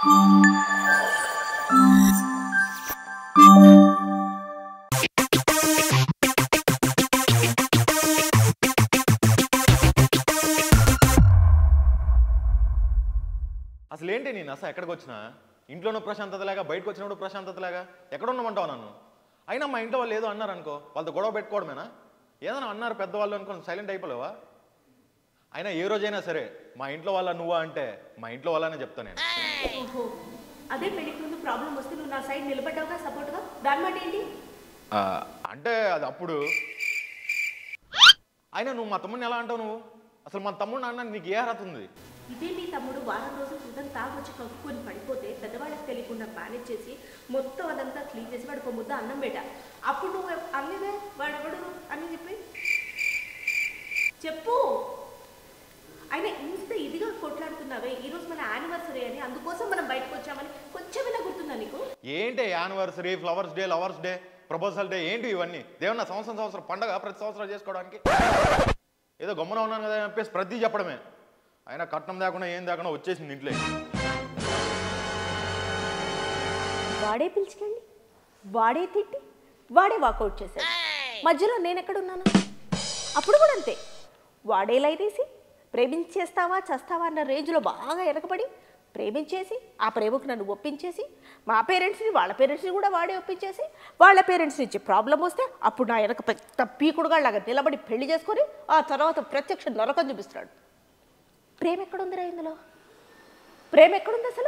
అసలు ఏంటి నేను అసలు ఎక్కడికి వచ్చినా ఇంట్లోనూ ప్రశాంతత లేక బయటకు వచ్చినప్పుడు ప్రశాంతత లేక ఎక్కడ ఉండమంటావు నన్ను అయినా మా ఇంట్లో వాళ్ళు ఏదో అన్నారు అనుకో వాళ్ళతో గొడవ పెట్టుకోవడమేనా ఏదైనా అన్నారు పెద్దవాళ్ళు అనుకోని సైలెంట్ అయిపోలేవా అయినా ఏ రోజైనా సరే మా ఇంట్లో వాళ్ళ నువ్వా అంటే మా ఇంట్లో వాళ్ళనే చెప్తాను నేను ఓహో అదే పెళ్లికి ముందు ప్రాబ్లం వస్తే నువ్వు నా సైడ్ నిలబడ్డావుగా సపోర్ట్గా దాని మాట ఏంటి ఆ, అంటే అది అప్పుడు అయినా నువ్వు మా తమ్ముడిని ఎలా అంటావు నువ్వు అసలు మా తమ్ముడిని అన్నా నీకు ఏ అర్హత ఉంది ఇదే మీ తమ్ముడు వారం రోజుల క్రితం తాగొచ్చి కక్కుకొని పడిపోతే పెద్దవాళ్ళకి తెలియకుండా మేనేజ్ చేసి మొత్తం అదంతా క్లీన్ చేసి వాడికి ఒక ముద్ద అన్నం పెట్టా అప్పుడు నువ్వు అన్నదే వాడెవడు అని చెప్పి చెప్పు అయినా ఇంత ఇదిగా కొట్లాడుతున్నావే ఈరోజు మన యానివర్సరీ అని అందుకోసం మనం బయటకు వచ్చామని కొంచెం ఇలా గుర్తుందా నీకు ఏంటి anniversary flowers day lovers day proposal day ఏంటి ఇవన్నీ దేవున్న సంవత్సరం సంవత్సరం పండగ ప్రతి సంవత్సరం చేసుకోవడానికి ఏదో గమ్మున ఉన్నాను కదా అని చెప్పేసి ప్రతి చెప్పడమే అయినా కట్నం లేకుండా ఏం లేకుండా వచ్చేసింది ఇంట్లో వాడే పిలుచుకెళ్ళి వాడే తిట్టి వాడే వాకౌట్ చేశాడు మధ్యలో నేను ఎక్కడున్నాను అప్పుడు కూడా అంతే వాడే లైనేసి ప్రేమించేస్తావా చస్తావా అన్న రేంజ్లో బాగా వెనకబడి ప్రేమించేసి ఆ ప్రేమకు నన్ను ఒప్పించేసి మా పేరెంట్స్ని వాళ్ళ పేరెంట్స్ని కూడా వాడే ఒప్పించేసి వాళ్ళ పేరెంట్స్ నుంచి ప్రాబ్లం వస్తే అప్పుడు నా వెనక పెద్ద పీకుడుగా లాగా నిలబడి పెళ్లి చేసుకొని ఆ తర్వాత ప్రత్యక్ష నరకం చూపిస్తున్నాడు ప్రేమ ఎక్కడుందిరా ఇందులో ప్రేమ ఎక్కడుంది అసలు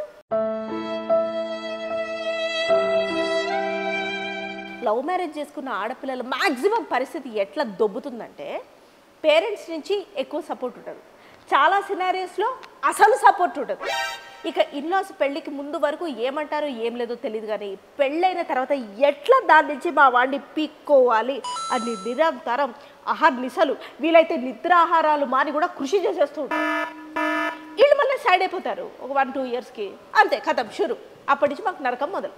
లవ్ మ్యారేజ్ చేసుకున్న ఆడపిల్లల మ్యాక్సిమం పరిస్థితి ఎట్లా దొబ్బుతుందంటే పేరెంట్స్ నుంచి ఎక్కువ సపోర్ట్ ఉంటుంది చాలా సినారియోస్లో అసలు సపోర్ట్ ఉంటుంది ఇక ఇన్లాస్ పెళ్ళికి ముందు వరకు ఏమంటారో ఏం లేదో తెలియదు కానీ పెళ్ళైన తర్వాత ఎట్లా దాని నుంచి మా వాడిని పీక్కోవాలి అని నిరంతరం అహర్నిశలు వీలైతే నిద్రాహారాలు మాని కూడా కృషి చేసేస్తూ ఉంటారు వీళ్ళు మళ్ళీ సైడ్ అయిపోతారు ఒక వన్ టూ ఇయర్స్కి అంతే కథం షురు అప్పటి నుంచి మాకు నరకం మొదలు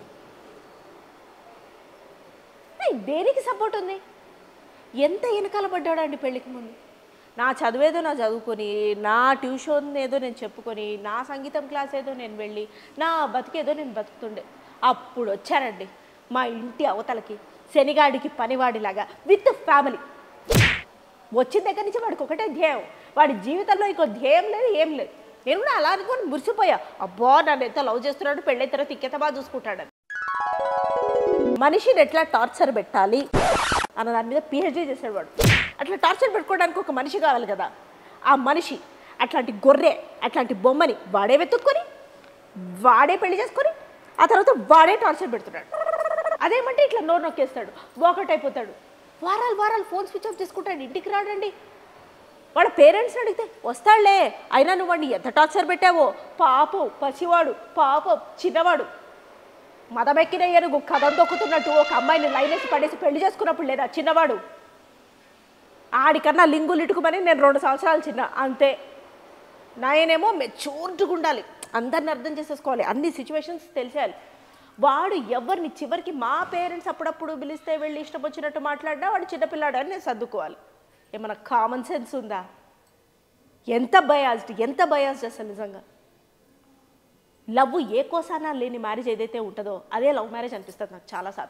ఏయ్, దేనికి సపోర్ట్ ఉంది ఎంత వెనకాల పడ్డాడండి పెళ్ళికి ముందు నా చదివేదో నా చదువుకొని నా ట్యూషన్ ఏదో నేను చెప్పుకొని నా సంగీతం క్లాస్ ఏదో నేను వెళ్ళి నా బతికేదో నేను బతుకుతుండే అప్పుడు వచ్చానండి మా ఇంటి అవతలకి శనిగాడికి పనివాడిలాగా విత్ ఫ్యామిలీ వచ్చిన దగ్గర నుంచి వాడికి ఒకటే ధ్యేయం వాడి జీవితంలో ఇంకో ధ్యేయం లేదు ఏం లేదు నేను కూడా అలా అనుకొని మురిసిపోయా అబ్బా నన్ను ఎంత లవ్ చేస్తున్నాడు పెళ్ళైన తర్వాత ఇంకెంత బాగా చూసుకుంటాడని మనిషిని ఎట్లా టార్చర్ పెట్టాలి అన్న దాని మీద పిహెచ్డీ చేశాడు వాడు అట్లా టార్చర్ పెట్టుకోవడానికి ఒక మనిషి కావాలి కదా ఆ మనిషి అట్లాంటి గొర్రె అట్లాంటి బొమ్మని వాడే వెతుక్కొని వాడే పెళ్లి చేసుకొని ఆ తర్వాత వాడే టార్చర్ పెడుతున్నాడు అదేమంటే ఇట్లా నోరు నొక్కేస్తాడు వాకౌట్ అయిపోతాడు వారాలు వారాలు ఫోన్ స్విచ్ ఆఫ్ చేసుకుంటాడు ఇంటికి రాడండి వాళ్ళ పేరెంట్స్ని అడిగితే వస్తాడులే అయినా నువ్వు వాడిని ఎంత టార్చర్ పెట్టావో పాపం పసివాడు పాపం చిన్నవాడు మదమెక్కిన ఏనుగు కథం దొక్కుతున్నట్టు ఒక అమ్మాయిని లైనేసి పడేసి పెళ్లి చేసుకున్నప్పుడు లేదా చిన్నవాడు ఆడికన్నా లింగులు ఇటుకుమని నేను రెండు సంవత్సరాలు చిన్న అంతే నాయనేమో మెచ్యూర్డ్గా ఉండాలి అందరిని అర్థం చేసేసుకోవాలి అన్ని సిచ్యువేషన్స్ తెలిసేయాలి వాడు ఎవరిని చివరికి మా పేరెంట్స్ అప్పుడప్పుడు పిలిస్తే వెళ్ళి ఇష్టం వచ్చినట్టు మాట్లాడినా వాడు చిన్నపిల్లాడు అని నేను సర్దుకోవాలి ఏమన్నా కామన్ సెన్స్ ఉందా ఎంత బయాస్డ్ ఎంత బయాస్డ్ అసలు నిజంగా లవ్ ఏ కోసానా లేని మ్యారేజ్ ఏదైతే ఉంటుందో అదే లవ్ మ్యారేజ్ అనిపిస్తుంది నాకు చాలాసార్లు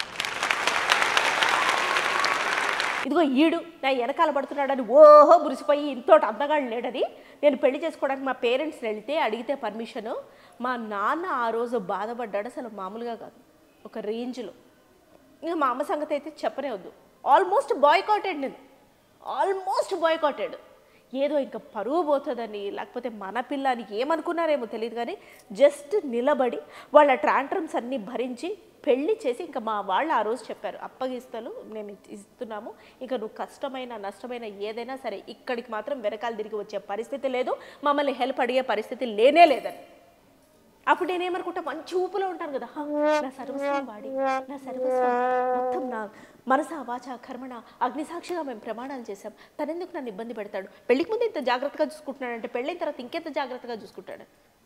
ఇదిగో ఈడు నా వెనకాల పడుతున్నాడని ఓహో మురిసిపోయి ఇంతోటి అందగాడు లేడని నేను పెళ్లి చేసుకోవడానికి మా పేరెంట్స్ వెళ్తే అడిగితే పర్మిషను మా నాన్న ఆ రోజు బాధపడ్డాడు అసలు మామూలుగా కాదు ఒక రేంజ్లో ఇంకా మా అమ్మ సంగతి అయితే చెప్పనే వద్దు ఆల్మోస్ట్ బాయ్కాటెడ్ నేను ఆల్మోస్ట్ బాయ్కాటెడ్ ఏదో ఇంకా పరువు పోతుందని లేకపోతే మన పిల్ల అని ఏమనుకున్నారేమో తెలియదు కానీ జస్ట్ నిలబడి వాళ్ళ ట్రాంట్రమ్స్ అన్నీ భరించి పెళ్లి చేసి ఇంకా మా వాళ్ళు ఆ రోజు చెప్పారు అప్పగిస్తలు మేము ఇస్తున్నాము ఇంకా నువ్వు కష్టమైన నష్టమైన ఏదైనా సరే ఇక్కడికి మాత్రం వెనకాల తిరిగి వచ్చే పరిస్థితి లేదు మమ్మల్ని హెల్ప్ అడిగే పరిస్థితి లేనే లేదని అప్పుడు నేనేమనుకుంటా మంచి ఊపులో ఉంటాను కదా "హా, నా సర్వస్వం వాడి నా సర్వస్వం మొత్తం నా మనస వాచ కర్మణ అగ్నిసాక్షిగా మేము ప్రమాణాలు చేశాం తనెందుకు నన్ను ఇబ్బంది పెడతాడు పెళ్లికి ముందు ఇంత జాగ్రత్తగా చూసుకుంటున్నాడంటే పెళ్ళైన తర్వాత ఇంకెంత జాగ్రత్తగా చూసుకుంటాడు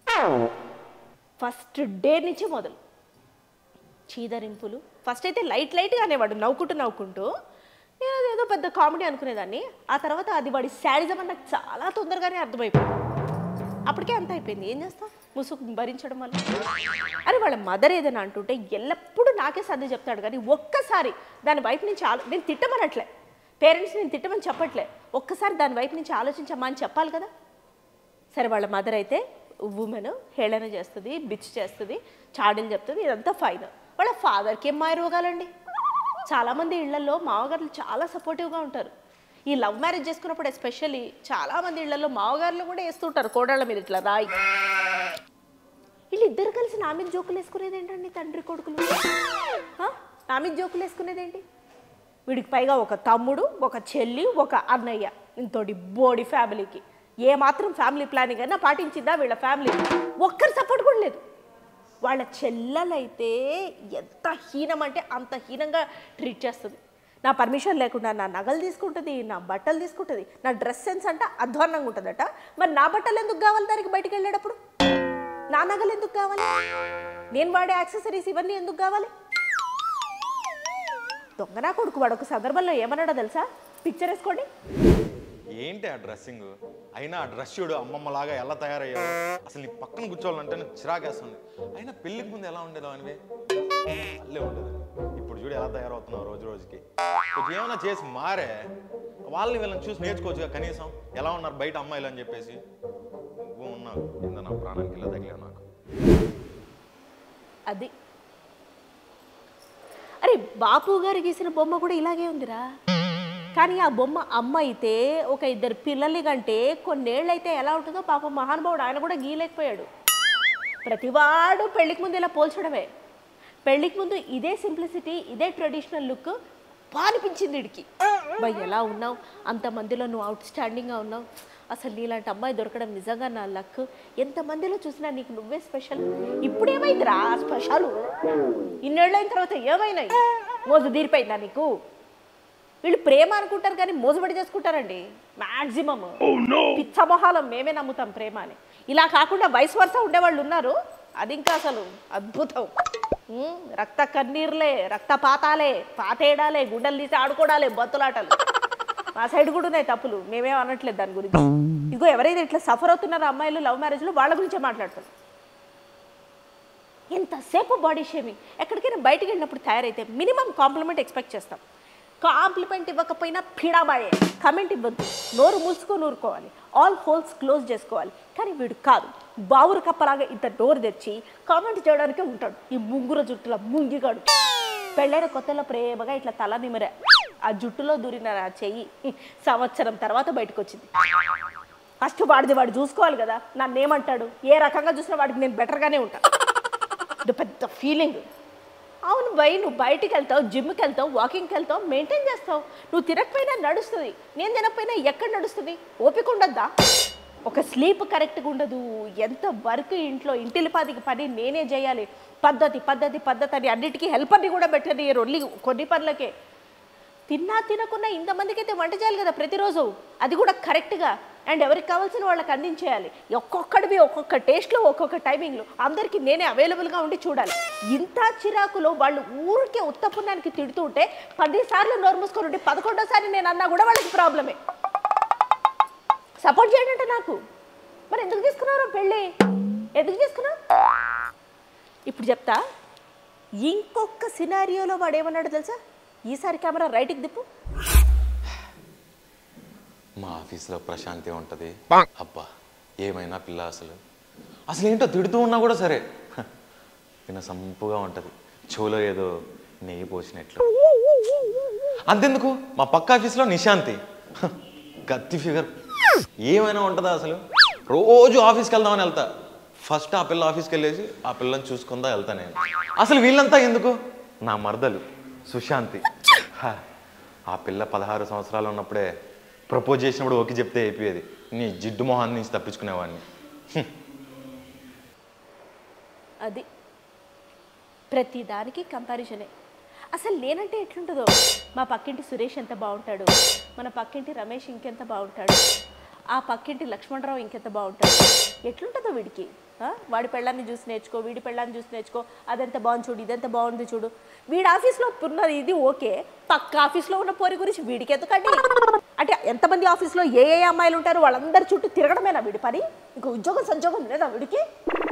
ఫస్ట్ డే నుంచి మొదలు చీదరింపులు ఫస్ట్ అయితే లైట్ లైట్గా అనేవాడు నవ్వుకుంటూ నవ్వుకుంటూ నేను అదేదో పెద్ద కామెడీ అనుకునేదాన్ని ఆ తర్వాత అది వాడి శాడిజం అని నాకు చాలా తొందరగానే అర్థమైపోయింది అప్పటికే అంత అయిపోయింది ఏం చేస్తాం ముసుగు భరించడం వల్ల అని వాళ్ళ మదర్ ఏదైనా అంటుంటే ఎల్లప్పుడూ నాకే సర్ది చెప్తాడు కానీ ఒక్కసారి దాని వైపు నుంచి ఆలో నేను తిట్టమనట్లే పేరెంట్స్ నేను తిట్టమని చెప్పట్లే ఒక్కసారి దాని వైపు నుంచి ఆలోచించమ్మా అని చెప్పాలి కదా సరే వాళ్ళ మదర్ అయితే ఉమెన్ హేళన చేస్తుంది బిచ్ చేస్తుంది చాడీలు చెప్తుంది ఇదంతా ఫైన్ వాళ్ళ ఫాదర్కి ఏం మాయ రోగాలండి చాలామంది ఇళ్లలో మామగారులు చాలా సపోర్టివ్గా ఉంటారు ఈ లవ్ మ్యారేజ్ చేసుకున్నప్పుడు ఎస్పెషల్లీ చాలామంది ఇళ్లలో మామగారులు కూడా వేస్తుంటారు కోడళ్ళ మీద ఇట్లా రాయి వీళ్ళిద్దరు కలిసి నా మీద జోకులు వేసుకునేది ఏంటండి తండ్రి కొడుకులు ఆ? నా మీద జోకులు వేసుకునేది ఏంటి వీడికి పైగా ఒక తమ్ముడు ఒక చెల్లి ఒక అన్నయ్య ఇంతోటి బోడి ఫ్యామిలీకి ఏ మాత్రం ఫ్యామిలీ ప్లానింగ్ అయినా పాటించిందా వీళ్ళ ఫ్యామిలీ ఒక్కరి సపోర్ట్ కూడా లేదు వాళ్ళ చెల్లెలైతే ఎంత హీనం అంటే అంత హీనంగా ట్రీట్ చేస్తుంది నా పర్మిషన్ లేకుండా నా నగలు తీసుకుంటుంది నా బట్టలు తీసుకుంటుంది నా డ్రెస్ సెన్స్ అంటే అధ్వాన్నంగా ఉంటుందట మరి నా బట్టలు ఎందుకు కావాలి దానికి బయటికి వెళ్ళేటప్పుడు నా నగలు ఎందుకు కావాలి నేను వాడే యాక్సెసరీస్ ఇవన్నీ ఎందుకు కావాలి దొంగనా కొడుకు వాడు ఒక సందర్భంలో ఏమన్నాడో తెలుసా పిక్చర్ వేసుకోండి ఏంటి ఆ డ్రెస్సింగ్ అయినా ఆ డ్రెస్ చూడు అమ్మమ్మలాగా ఎలా తయారయ్యావు అసలు నీ పక్కన కూర్చోవాలంటే నాకు చిరాకేస్తుంది అయినా పెళ్ళికి ముందు ఎలా ఉండేదో అనివే అల్లే ఉండేది ఇప్పుడు చూడు ఎలా తయారవుతున్నావు రోజు రోజుకి కొంచెం ఏమైనా చేసి మారే వాళ్ళని వీళ్ళని చూసి నేర్చుకోవచ్చుగా కనీసం ఎలా ఉన్నారు బయట అమ్మాయిలు అని చెప్పేసి నువ్వు ఉన్నావు కింద నా ప్రాణానికి ఇలా తగిలేవు నాకు అది అరే బాపు గారు గీసిన బొమ్మ కూడా ఇలాగే ఉందిరా కానీ ఆ బొమ్మ అమ్మ అయితే ఒక ఇద్దరు పిల్లల్ని కంటే కొన్నేళ్ళైతే ఎలా ఉంటుందో పాప మహానుభావుడు ఆయన కూడా గీయలేకపోయాడు ప్రతివాడు పెళ్ళికి ముందు ఇలా పోల్చడమే పెళ్ళికి ముందు ఇదే సింప్లిసిటీ ఇదే ట్రెడిషనల్ లుక్ బా అనిపించింది ఇడికి బై ఎలా ఉన్నావు అంతమందిలో నువ్వు అవుట్ స్టాండింగ్గా ఉన్నావు అసలు నీలాంటి అమ్మాయి దొరకడం నిజంగా నా లక్ ఎంతమందిలో చూసినా నీకు నువ్వే స్పెషల్ ఇప్పుడు ఏమైందిరా స్పెషల్ ఇన్నేళ్ళైన తర్వాత ఏమైనాయి మోజు తీరిపోయిందా నీకు వీళ్ళు ప్రేమ అనుకుంటారు కానీ మోసబడి చేసుకుంటారండి మ్యాక్సిమం పిచ్చమొహాలం మేమే నమ్ముతాం ప్రేమ అని ఇలా కాకుండా వయసు వరుస ఉండేవాళ్ళు ఉన్నారు అది ఇంకా అసలు అద్భుతం ఉమ్, రక్త కన్నీర్లే రక్త పాతాలే పాతేయడాలే గుండెలు తీసి ఆడుకోవడాలే బొత్తులాటలు మా సైడ్ కూడా ఉన్నాయి తప్పులు మేమేం అనట్లేదు దాని గురించి ఇదిగో ఎవరైతే ఇట్లా సఫర్ అవుతున్నారో అమ్మాయిలు లవ్ మ్యారేజ్లో వాళ్ళ గురించే మాట్లాడుతున్నాం ఎంతసేపు బాడీ షేమింగ్ ఎక్కడికైనా బయటికి వెళ్ళినప్పుడు తయారైతే మినిమం కాంప్లిమెంట్ ఎక్స్పెక్ట్ చేస్తాం కాంప్లిమెంట్ ఇవ్వకపోయినా ఫిడాబాయే కమెంట్ ఇవ్వద్దు నోరు మూసుకొని ఊరుకోవాలి ఆల్ హోల్స్ క్లోజ్ చేసుకోవాలి కానీ వీడు కాదు బావురు కప్పలాగా ఇంత నోరు తెచ్చి కామెంట్ చేయడానికే ఉంటాడు ఈ ముంగుర జుట్టుల ముంగిగాడు పెళ్ళైన కొత్తలో ప్రేమగా ఇట్లా తల నిమరే ఆ జుట్టులో దూరిన ఆ చెయ్యి సంవత్సరం తర్వాత బయటకు వచ్చింది ఫస్ట్ వాడిది వాడు చూసుకోవాలి కదా నన్ను ఏమంటాడు ఏ రకంగా చూసినా వాడికి నేను బెటర్గానే ఉంటాను ఇది పెద్ద ఫీలింగ్ అవును బై నువ్వు బయటికి వెళ్తావు జిమ్కి వెళ్తావు వాకింగ్కి వెళ్తావు మెయింటైన్ చేస్తావు నువ్వు తినకపోయినా నడుస్తుంది నేను తినకపోయినా ఎక్కడ నడుస్తుంది ఓపిక ఉండద్దా ఒక స్లీప్ కరెక్ట్గా ఉండదు ఎంత వర్క్ ఇంట్లో ఇంటిలిపాదికి పని నేనే చేయాలి పద్ధతి పద్ధతి పద్ధతి అని అన్నిటికీ హెల్పర్ని కూడా పెట్టని రొల్లి కొన్ని పనులకే తిన్నా తినకున్నా ఇంతమందికి అయితే వంట చేయాలి కదా ప్రతిరోజు అది కూడా కరెక్ట్గా అండ్ ఎవరికి కావాల్సిన వాళ్ళకి అందించేయాలి ఒక్కొక్కడివి ఒక్కొక్క టేస్ట్లో ఒక్కొక్క టైమింగ్లో అందరికీ నేనే అవైలబుల్గా ఉండి చూడాలి ఇంత చిరాకులో వాళ్ళు ఊరికే ఉత్తపుణ్యానికి తిడుతూ ఉంటే పదిసార్లు నోరు మూసుకొని ఉంటే పదకొండోసారి నేను అన్నా కూడా వాళ్ళకి ప్రాబ్లమే సపోర్ట్ చేయండి అంటే నాకు మరి ఎందుకు తీసుకున్నారు పెళ్ళి ఎందుకు తీసుకున్నావు ఇప్పుడు చెప్తా ఇంకొక సినారియోలో వాడు ఏమన్నాడు తెలుసా ఈసారి కెమెరా రైట్కి తిప్పు మా ఆఫీస్లో ప్రశాంతి ఉంటుంది అబ్బా ఏమైనా పిల్ల అసలు అసలు ఏంటో తిడుతూ ఉన్నా కూడా సరే హ, వినసంపుగా ఉంటుంది చెవులో ఏదో నెయ్యి పోసినట్లు అంతెందుకు మా పక్క ఆఫీస్లో నిశాంతి హ, గత్తి ఫిగర్ ఏమైనా ఉంటుందా అసలు రోజు ఆఫీస్కి వెళ్దామని వెళ్తా ఫస్ట్ ఆ పిల్ల ఆఫీస్కి వెళ్ళేసి ఆ పిల్లని చూసుకుందా వెళ్తా నేను అసలు వీళ్ళంతా ఎందుకు నా మరదలు సుశాంతి హ, ఆ పిల్ల పదహారు సంవత్సరాలు ఉన్నప్పుడే ప్రపోజ్ చేసినప్పుడు ఓకే చెప్తే అయిపోయేది నీ జిడ్డు మొహాన్ని నుంచి తప్పించుకునేవాడిని అది ప్రతి దానికి కంపారిజనే అసలు నేనంటే ఎట్లుంటుందో మా పక్కింటి సురేష్ ఎంత బాగుంటాడు మన పక్కింటి రమేష్ ఇంకెంత బాగుంటాడు ఆ పక్కింటి లక్ష్మణరావు ఇంకెంత బాగుంటాడు ఎట్లుంటుందో వీడికి ఆ? వాడి పెళ్ళాన్ని చూసి నేర్చుకో వీడి పెళ్ళాన్ని చూసి నేర్చుకో అదెంత బాగుంది చూడు ఇదెంత బాగుంది చూడు వీడి ఆఫీస్లో ఉన్నది ఇది ఓకే పక్క ఆఫీస్లో ఉన్న పోరి గురించి వీడికి ఎందుకండి అంటే ఎంతమంది ఆఫీస్లో ఏ ఏ అమ్మాయిలు ఉంటారు వాళ్ళందరి చుట్టూ తిరగడమేనా వీడి పని ఇంకా ఉద్యోగం సంజోగం లేదా వీడికి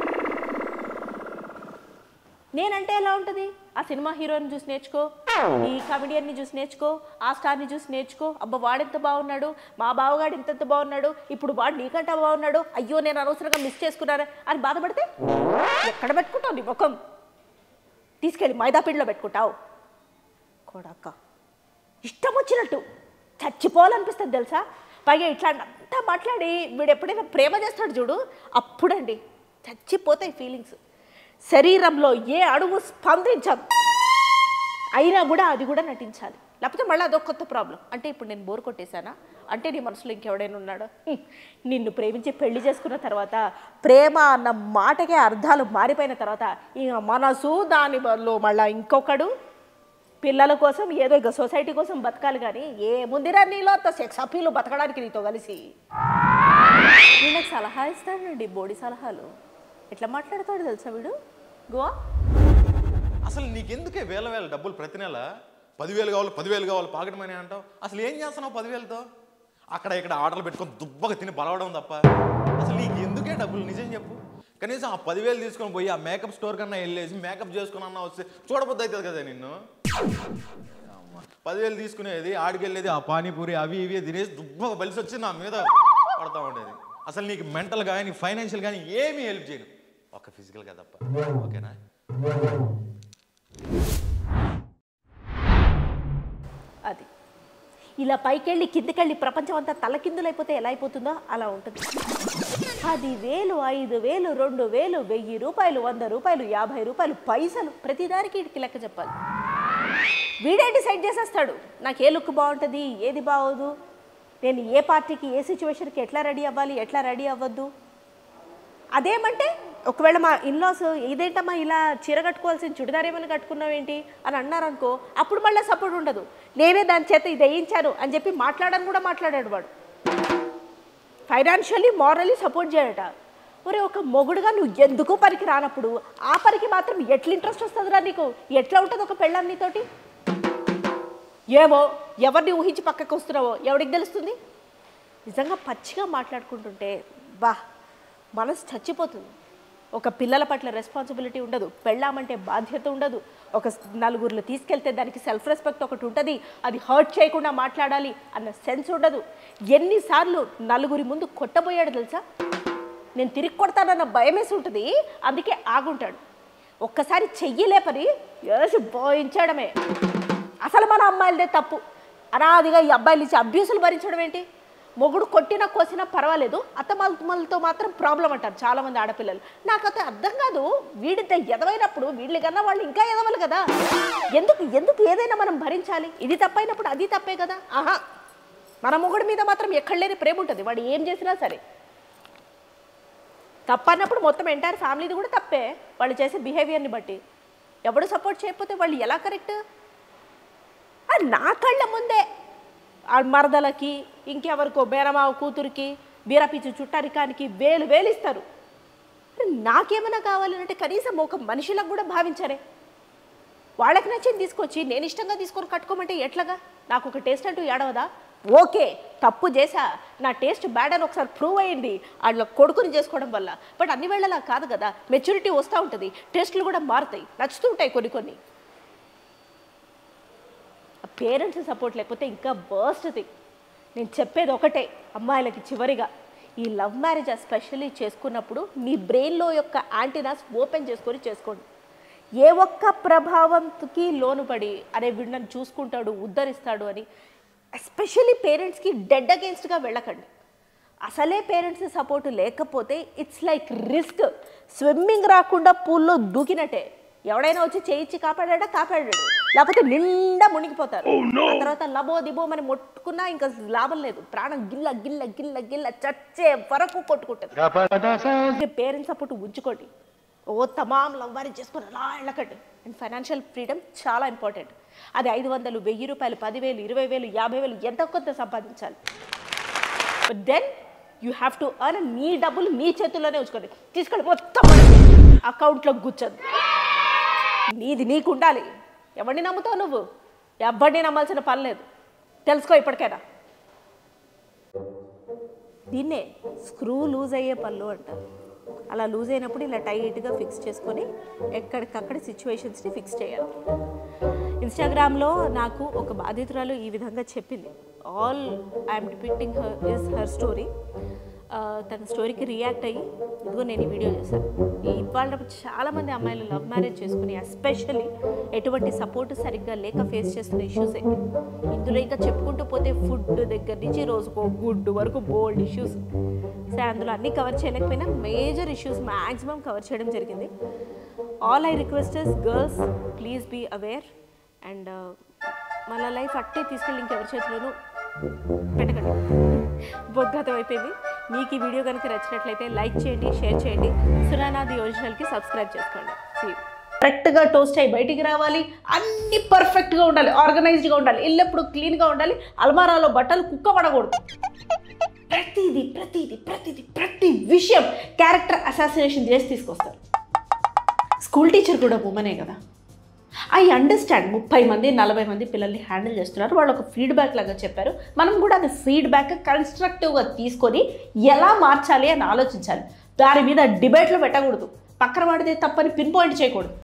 నేనంటే ఎలా ఉంటుంది ఆ సినిమా హీరోని చూసి నేర్చుకో ఈ కామెడియన్ని చూసి నేర్చుకో ఆ స్టార్ని చూసి నేర్చుకో అబ్బా వాడెంత బాగున్నాడు మా బావగాడు ఇంతెంత బాగున్నాడు ఇప్పుడు వాడు నీకంటే బాగున్నాడు అయ్యో నేను అనవసరంగా మిస్ చేసుకున్నాను అని బాధపడితే ఎక్కడ పెట్టుకుంటావు నీ ముఖం తీసుకెళ్ళి మైదాపిండిలో పెట్టుకుంటావు కొడక్క ఇష్టం వచ్చినట్టు చచ్చిపోవాలనిపిస్తుంది తెలుసా పైగా ఇట్లా అంతా మాట్లాడి వీడు ఎప్పుడైనా ప్రేమ చేస్తాడు చూడు అప్పుడండి చచ్చిపోతాయి ఫీలింగ్స్ శరీరంలో ఏ అడుగు స్పందించదు అయినా కూడా అది కూడా నటించాలి లేకపోతే మళ్ళీ అదొక కొత్త ప్రాబ్లం అంటే ఇప్పుడు నేను బోర్ కొట్టేశానా అంటే నీ మనసులో ఇంకెవడైనా ఉన్నాడా హ్మ్. నిన్ను ప్రేమించి పెళ్లి చేసుకున్న తర్వాత ప్రేమ అన్న మాటకే అర్థాలు మారిపోయిన తర్వాత ఇక మనసు దాని బదులు మళ్ళీ ఇంకొకడు పిల్లల కోసం ఏదో ఇక సొసైటీ కోసం బతకాలి కానీ ఏముందిరా నీలో అంత సెక్స్ అప్పీలు బతకడానికి నీతో కలిసి నేను సలహా ఇస్తానండి బోడి సలహాలు ఎట్లా మాట్లాడతాడు తెలుసా వీడు గోవా అసలు నీకెందుకే వేల వేల డబ్బులు ప్రతి నెల పదివేలు కావాలి పదివేలు కావాలి పాకెట్ మనీ అంటావు అసలు ఏం చేస్తున్నావు పదివేలతో అక్కడ ఇక్కడ ఆర్డర్లు పెట్టుకొని దుబ్బగా తిని బలవడం తప్ప అసలు నీకు ఎందుకే డబ్బులు నిజం చెప్పు కనీసం ఆ పదివేలు తీసుకొని పోయి ఆ మేకప్ స్టోర్ కన్నా వెళ్ళేసి మేకప్ చేసుకుని అన్నా వస్తే చూడబుద్ది అవుతుంది కదా నిన్ను అమ్మ. పదివేలు తీసుకునేది ఆడికి వెళ్ళేది ఆ పానీపూరి అవి ఇవి తినేసి దుబ్బగా బలిసి వచ్చి నా మీద పడతా ఉండేది అసలు నీకు మెంటల్ కానీ ఫైనాన్షియల్ కానీ ఏమీ హెల్ప్ చేయను ఒక ఫిజికల్గా తప్ప ఓకేనా అది ఇలా పైకెళ్ళి కిందికెళ్ళి ప్రపంచం అంతా తలకిందులైపోతే ఎలా అయిపోతుందో అలా ఉంటుంది పది వేలు ఐదు వేలు రెండు వేలు వెయ్యి రూపాయలు వంద రూపాయలు యాభై రూపాయలు పైసలు ప్రతిదానికి వీడికి లెక్క చెప్పాలి వీడే డిసైడ్ చేసేస్తాడు నాకు ఏ లుక్ బాగుంటుంది ఏది బాగోదు నేను ఏ పార్టీకి ఏ సిచ్యువేషన్కి ఎట్లా రెడీ అవ్వాలి ఎట్లా రెడీ అవ్వద్దు అదేమంటే ఒకవేళ మా ఇన్లాస్ ఇదేంటమ్మా ఇలా చీర కట్టుకోవాల్సిన చుడిదార్ ఏమైనా కట్టుకున్నావేంటి అని అన్నారనుకో అప్పుడు మళ్ళీ సపోర్ట్ ఉండదు నేనే దాని చేత ఇది వేయించాను అని చెప్పి మాట్లాడని కూడా మాట్లాడాడు వాడు ఫైనాన్షియల్లీ మారల్లీ సపోర్ట్ చేయడట ఒరే ఒక మొగుడుగా నువ్వు ఎందుకు పనికి రానప్పుడు ఆ పనికి మాత్రం ఎట్లా ఇంట్రెస్ట్ వస్తుందిరా నీకు ఎట్లా ఉంటుంది ఒక పెళ్ళాం నీతోటి ఏమో ఎవరిని ఊహించి పక్కకు వస్తున్నావో ఎవరికి తెలుస్తుంది నిజంగా పచ్చిగా మాట్లాడుకుంటుంటే బా మనసు చచ్చిపోతుంది ఒక పిల్లల పట్ల రెస్పాన్సిబిలిటీ ఉండదు పెళ్ళామంటే బాధ్యత ఉండదు ఒక నలుగురిలో తీసుకెళ్తే దానికి సెల్ఫ్ రెస్పెక్ట్ ఒకటి ఉంటుంది అది హర్ట్ చేయకుండా మాట్లాడాలి అన్న సెన్స్ ఉండదు ఎన్నిసార్లు నలుగురి ముందు కొట్టబోయాడు తెలుసా నేను తిరిగి కొడతానన్న భయమేసి ఉంటుంది అందుకే ఆగుంటాడు ఒక్కసారి చెయ్యలే పని వేసి పోయించడమే అసలు మన అమ్మాయిలదే తప్పు అనాదిగా ఈ అబ్బాయిలు ఇచ్చి అభ్యూసులు భరించడం ఏంటి మొగుడు కొట్టినా కోసినా పర్వాలేదు అత్తమాలతో మాత్రం ప్రాబ్లం అంటారు చాలామంది ఆడపిల్లలు నాకు అత అర్థం కాదు వీడితే ఎదవైనప్పుడు వీళ్ళు కన్నా వాళ్ళు ఇంకా ఎదవలు కదా ఎందుకు ఎందుకు ఏదైనా మనం భరించాలి ఇది తప్పైనప్పుడు అది తప్పే కదా ఆహా మన మొగుడు మీద మాత్రం ఎక్కడ లేని ప్రేమ ఉంటుంది వాడు ఏం చేసినా సరే తప్పన్నప్పుడు మొత్తం ఎంటైర్ ఫ్యామిలీది కూడా తప్పే వాళ్ళు చేసే బిహేవియర్ని బట్టి ఎవడు సపోర్ట్ చేయకపోతే వాళ్ళు ఎలా కరెక్ట్ అది నా కళ్ళ ముందే ఆ మరదలకి ఇంకెవరికో బేరమావ కూతురికి బీరపిచ్చి చుట్టారికానికి వేలు వేలు ఇస్తారు మరి నాకేమైనా కావాలంటే కనీసం ఒక మనిషిలకు కూడా భావించరే వాళ్ళకి నచ్చింది తీసుకొచ్చి నేను ఇష్టంగా తీసుకొని కట్టుకోమంటే ఎట్లాగా నాకు ఒక టేస్ట్ అంటూ ఏడవదా ఓకే తప్పు చేశా నా టేస్ట్ బ్యాడ్ అని ఒకసారి ప్రూవ్ అయ్యింది వాళ్ళ కొడుకుని చేసుకోవడం వల్ల బట్ అన్ని వేళలా కాదు కదా మెచ్యూరిటీ వస్తూ ఉంటుంది టేస్ట్లు కూడా మారుతాయి నచ్చుతూ ఉంటాయి కొన్ని కొన్ని పేరెంట్స్ సపోర్ట్ లేకపోతే ఇంకా బర్స్ట్ది నేను చెప్పేది ఒకటే అమ్మాయిలకి చివరిగా ఈ లవ్ మ్యారేజ్ ఎస్పెషల్లీ చేసుకున్నప్పుడు మీ బ్రెయిన్లో యొక్క యాంటీనాస్ ఓపెన్ చేసుకొని చేసుకోండి ఏ ఒక్క ప్రభావంకి లోనుపడి అరే వీడు నన్ను చూసుకుంటాడు ఉద్ధరిస్తాడు అని ఎస్పెషల్లీ పేరెంట్స్కి డెడ్ అగేన్స్ట్గా వెళ్ళకండి అసలే పేరెంట్స్ సపోర్ట్ లేకపోతే ఇట్స్ లైక్ రిస్క్ స్విమ్మింగ్ రాకుండా పూల్లో దూకినట్టే ఎవడైనా వచ్చి చేయించి కాపాడా కాపాడాడు లేకపోతే నిండా మునిగిపోతారు ఆ తర్వాత లబో దిబో అని మొట్టుకున్నా ఇంకా లాభం లేదు ప్రాణం గిల్ల గిల్ల గిల్ల గిల్ల చచ్చే వరకు కొట్టుకుంటుంది పేరెంట్స్ సపోర్ట్ ఉంచుకోండి ఓ తమాం లవ్ మ్యారేజ్ చేసుకొని అలా వెళ్ళకండి అండ్ ఫైనాన్షియల్ ఫ్రీడమ్ చాలా ఇంపార్టెంట్ అది ఐదు వందలు వెయ్యి రూపాయలు పదివేలు ఇరవై వేలు యాభై వేలు ఎంత కొంత సంపాదించాలి but then you have to earn నీ డబ్బులు నీ చేతుల్లోనే ఉంచుకోండి తీసుకెళ్ళి మొత్తం అకౌంట్లో కూర్చోదు నీది నీకు ఉండాలి ఎవరిని నమ్ముతావు నువ్వు ఎవరిని నమ్మాల్సిన పని లేదు తెలుసుకో ఇప్పటికైనా దీన్నే స్క్రూ లూజ్ అయ్యే పళ్ళు అంటారు అలా లూజ్ అయినప్పుడు ఇలా టైట్గా ఫిక్స్ చేసుకొని ఎక్కడికక్కడ సిచ్యువేషన్స్ని ఫిక్స్ చేయాలి ఇన్స్టాగ్రామ్లో నాకు ఒక బాధితురాలు ఈ విధంగా చెప్పింది all I'm depicting her is her story తన స్టోరీకి రియాక్ట్ అయ్యి ఇదిగో నేను ఈ వీడియో చేశాను ఇవాళ చాలామంది అమ్మాయిలు లవ్ మ్యారేజ్ చేసుకుని ఎస్పెషల్లీ ఎటువంటి సపోర్ట్ సరిగ్గా లేక ఫేస్ చేస్తున్న ఇష్యూసే ఇందులో ఇంకా చెప్పుకుంటూ పోతే ఫుడ్ దగ్గర నుంచి రోజుకో గుడ్ వరకు బోల్డ్ ఇష్యూస్ సో అందులో అన్నీ కవర్ చేయలేకపోయినా మేజర్ ఇష్యూస్ మ్యాక్సిమం కవర్ చేయడం జరిగింది all I request is girls please be aware and మన లైఫ్ అట్టే తీసుకెళ్ళి ఇంకెవరి చేతిలోనూ పెట్టకండి బొద్ఘాతం అయిపోయింది మీకు ఈ వీడియో కనుక నచ్చినట్లయితే లైక్ చేయండి షేర్ చేయండి సునానాది ఒరిజినల్కి సబ్స్క్రైబ్ చేసుకోండి See you. కరెక్ట్గా టోస్ట్ అయ్యి బయటికి రావాలి అన్ని పర్ఫెక్ట్గా ఉండాలి ఆర్గనైజ్డ్గా ఉండాలి ఇల్లెప్పుడు క్లీన్గా ఉండాలి అల్మారాలో బట్టలు కుక్క పడకూడదు ప్రతిదీ ప్రతిదీ ప్రతిదీ ప్రతి విషయం క్యారెక్టర్ అసాసినేషన్ చేసి తీసుకొస్తారు స్కూల్ టీచర్ కూడా ఉమెనే కదా ఐ అండర్స్టాండ్ ముప్పై మంది నలభై మంది పిల్లల్ని హ్యాండిల్ చేస్తున్నారు వాళ్ళు ఒక ఫీడ్బ్యాక్ లాగా చెప్పారు మనం కూడా అది ఫీడ్బ్యాక్ కన్స్ట్రక్టివ్గా తీసుకొని ఎలా మార్చాలి అని ఆలోచించాలి దాని మీద డిబేట్లో పెట్టకూడదు పక్కన వాడిదే తప్పని పిన్ పాయింట్ చేయకూడదు